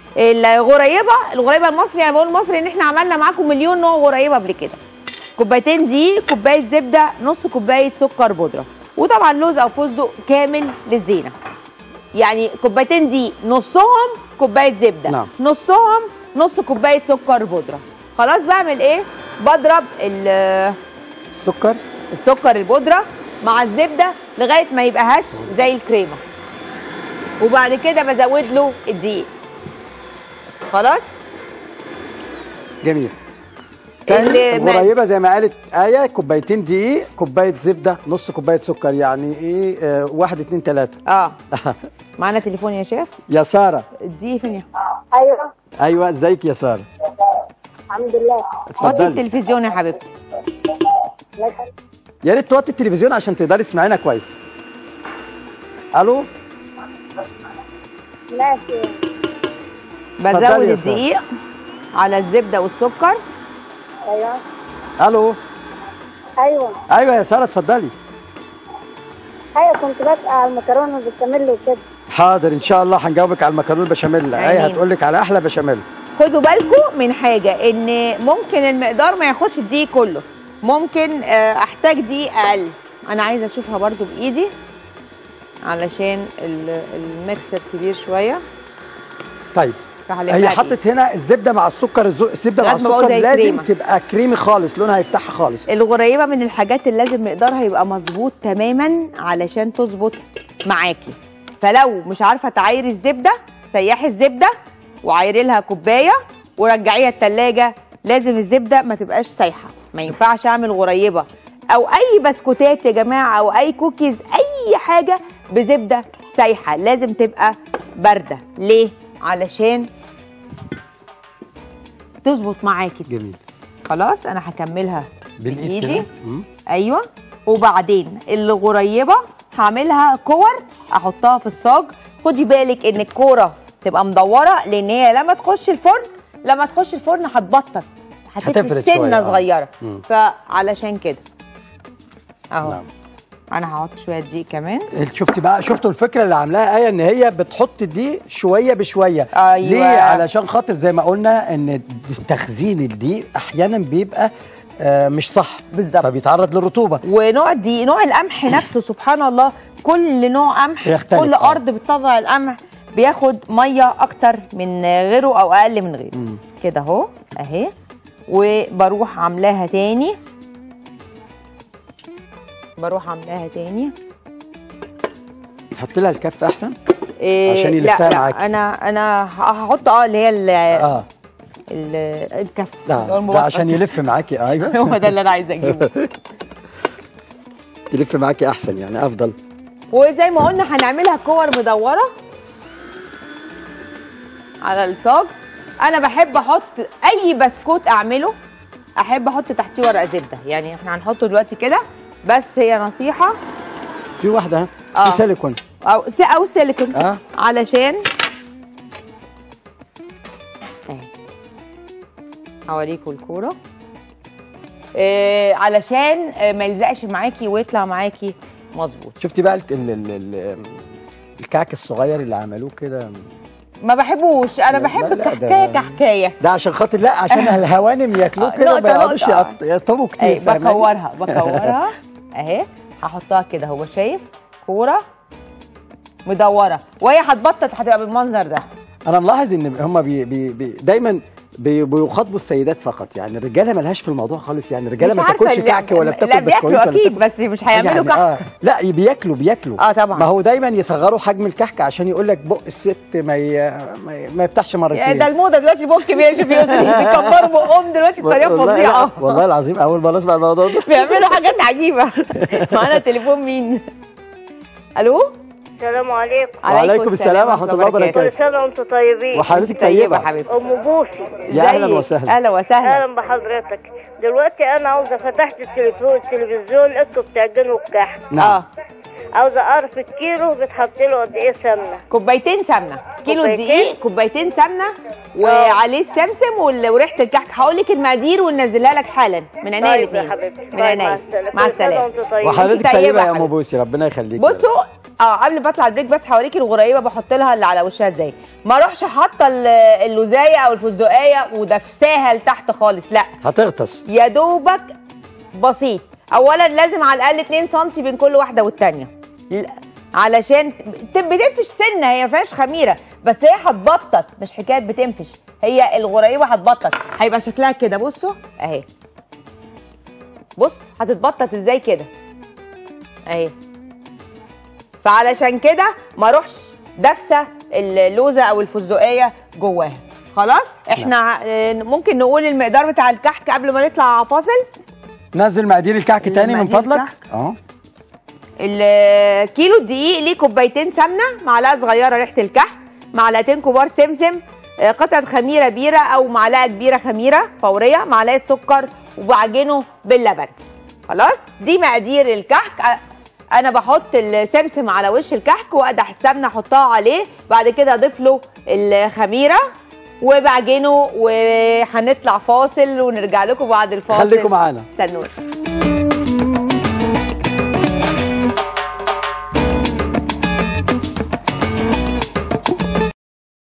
الغريبه الغريبه المصري انا بقول مصري ان احنا عملنا معاكم مليون نوع غريبه قبل كده كوبايتين دي كوبايه زبده نص كوبايه سكر بودره وطبعا لوز او فستق كامل للزينه يعني كوبايتين دي نصهم كوبايه زبده نعم. نصهم نص كوبايه سكر بودره خلاص بعمل ايه بضرب ال- السكر السكر البودره مع الزبده لغايه ما يبقى هش زي الكريمه وبعد كده بزود له الدقيق خلاص جميل اللي تاني ما- الغريبه زي ما قالت ايه كوبايتين دقيق كوبايه زبده نص كوبايه سكر يعني ايه آه واحد اتنين تلاته اه معانا تليفون يا شيف يا ساره الدقيق فين يا ايوه ايوه ازيك يا ساره الحمد لله وطي اتفضلي التلفزيون يا حبيبتي الله يخليك. يا ريت توطي التلفزيون عشان تقدري تسمعينا كويس الو ماشي بزود اتفضلي يا سارة. الدقيق على الزبده والسكر ايوه الو ايوه ايوه يا ساره اتفضلي ايوه كنت بسأل على المكرونه بالبشاميل وكده حاضر ان شاء الله هنجاوبك على المكرونه البشاميل ايه آمين. هتقول لك على احلى بشاميل خدوا بالكم من حاجه ان ممكن المقدار ما ياخدش الدقيق كله ممكن آه، احتاج دقيق اقل انا عايزه اشوفها برضو بايدي علشان ال- الميكسر كبير شويه طيب فهلمها هي بإيدي. حطت هنا الزبده مع السكر الزو- الزبده مع لغاية ما بقوا السكر زي لازم كريمة. تبقى كريمي خالص لونها هيفتحها خالص الغريبه من الحاجات اللي لازم مقدارها يبقى مظبوط تماما علشان تظبط معاكي فلو مش عارفه تعايري الزبده سيحي الزبده وعايري لها كوبايه ورجعيها التلاجة لازم الزبده ما تبقاش سايحه ما ينفعش اعمل غريبه او اي بسكوتات يا جماعه او اي كوكيز اي حاجه بزبده سايحه لازم تبقى بارده ليه علشان تظبط معاكي جميل خلاص انا هكملها بالايد بإيدي؟ كده مم. ايوه وبعدين الغريبه هعملها كور احطها في الصاج خدي بالك ان الكوره تبقى مدوره لان هي لما تخش الفرن لما تخش الفرن هتبطل هتفرد هتفرد شوية، سنه آه. صغيره مم. فعلشان كده اهو نعم. انا هحط شويه ديق كمان شفتي بقى شفتوا الفكره اللي عاملاها ايه ان هي بتحط دي شويه بشويه أيوة. ليه علشان خاطر زي ما قلنا ان تخزين الدقيق احيانا بيبقى آه مش صح بالظبط. فبيتعرض للرطوبه ونوع دي نوع القمح نفسه سبحان الله كل نوع قمح بيختلف، كل آه. ارض بتطلع القمح بياخد ميه اكتر من غيره او اقل من غيره مم. كده اهو اهي وبروح عاملاها تاني بروح عاملاها تاني تحط لها الكف احسن إيه عشان يلفها لا لا معاكي. انا انا هحط اه اللي هي ال- اه ال- الكف اللي هو ده, ده المبطط. عشان يلف معاكي ايوه هو ده اللي انا عايزه اجيبه يلف معاكي احسن يعني افضل وزي ما قلنا هنعملها كور مدوره على الصاج انا بحب احط اي بسكوت اعمله احب احط تحتيه ورق زبده يعني احنا هنحطه دلوقتي كده بس هي نصيحه في واحده آه. في سيليكون او س- او سيليكون اه علشان اهي هوريكوا الكوره إيه علشان آه، ما يلزقش معاكي ويطلع معاكي مظبوط شفتي بقى ال ال ال ال الكعك الصغير اللي عملوه كده ما بحبوش انا لا، بحب لا، ده- الكحكايه كحكايه ده عشان خاطر لا عشان الهوانم ياكلوه آه، كده نقطة، ما يقعدوش نقطة. يقط- يقطموا كتير اي فاهماني؟ بكورها بكورها اهي هحطها كده هو شايف كوره مدوره وهي هتبطط هتبقى بالمنظر ده انا ملاحظ ان هم بي بي بي دايما بي بيخاطبوا السيدات فقط يعني الرجاله ملهاش في الموضوع خالص يعني الرجاله مش ما عارفة تاكلش اللي- كعك ولا لا بتاكل بسكويت بياكلوا ولا اكيد بتاكل- بس مش هيعملوا يعني كحك آه لا بياكلوا بياكلوا اه طبعا ما هو دايما يصغروا حجم الكحك عشان يقول لك بق الست ما ي... ما, ي... ما يفتحش يا مرتين ده الموضه دلوقتي بق كبير شوف يوسف بيكبروا بقهم دلوقتي بطريقه والله- فظيعه والله العظيم اول مره اسمع الموضوع ده بيعملوا حاجات عجيبه معانا تليفون مين الو السلام عليكم وعليكم السلام ورحمة الله وبركاته. كل سنه وانتم طيبين وحضرتك طيبه طيبه حبيبتي ام بوسي يا أهلاً ازيك؟ وسهلاً. اهلا وسهلا اهلا بحضرتك دلوقتي انا عاوزه فتحت التليفون التلفزيون لقيته بتعجنوا الكحك نعم اه عاوزه اعرف الكيلو بتحط له قد ايه سمنه كوبايتين سمنه كيلو كوبايتين؟ دقيق كوبايتين سمنه وعليه السمسم وال- وريحه الكحك هقول لك المقادير وننزلها لك حالا من عينيا طيب يا الاثنين حبيبتي من طيب، عينيا السلامة. مع كل سنة السلامه وانتم طيبين. وحضرتك طيبة طيبه يا يا ام حبيبتي. بوسي ربنا يخليك بصوا اه قبل ما اطلع البريك بس هوريك الغريبه بحط لها اللي على وشها ازاي ما اروحش حاطه ال- اللوزايه او الفستقيه ودفساها لتحت خالص لا هتغطس يا دوبك بسيط اولا لازم على الاقل 2 سم بين كل واحده والتانيه ل- علشان ت- بتنفش سنه هي فيهاش خميره بس هي هتبطط مش حكايه بتنفش هي الغريبه هتبطط هيبقى شكلها كده بصوا اهي بص هتتبطط ازاي كده اهي فعلشان كده ما اروحش دافسه اللوزه او الفستقيه جواها خلاص احنا آه، ممكن نقول المقدار بتاع الكحك قبل ما نطلع فاصل نزل مقادير الكحك تاني من المقادير فضلك الكحك. اه الكيلو الدقيق ليه كوبايتين سمنه معلقه صغيره ريحه الكحك معلقتين كبار سمسم آه، قطعه خميره بيره او معلقه كبيره خميره فوريه معلقه سكر وبعجنه باللبن خلاص دي مقادير الكحك آه، انا بحط السمسم على وش الكحك واقدح السمنه احطها عليه بعد كده اضيف له الخميره وبعجنه وهنطلع فاصل ونرجع لكم بعد الفاصل خليكم معانا استنونا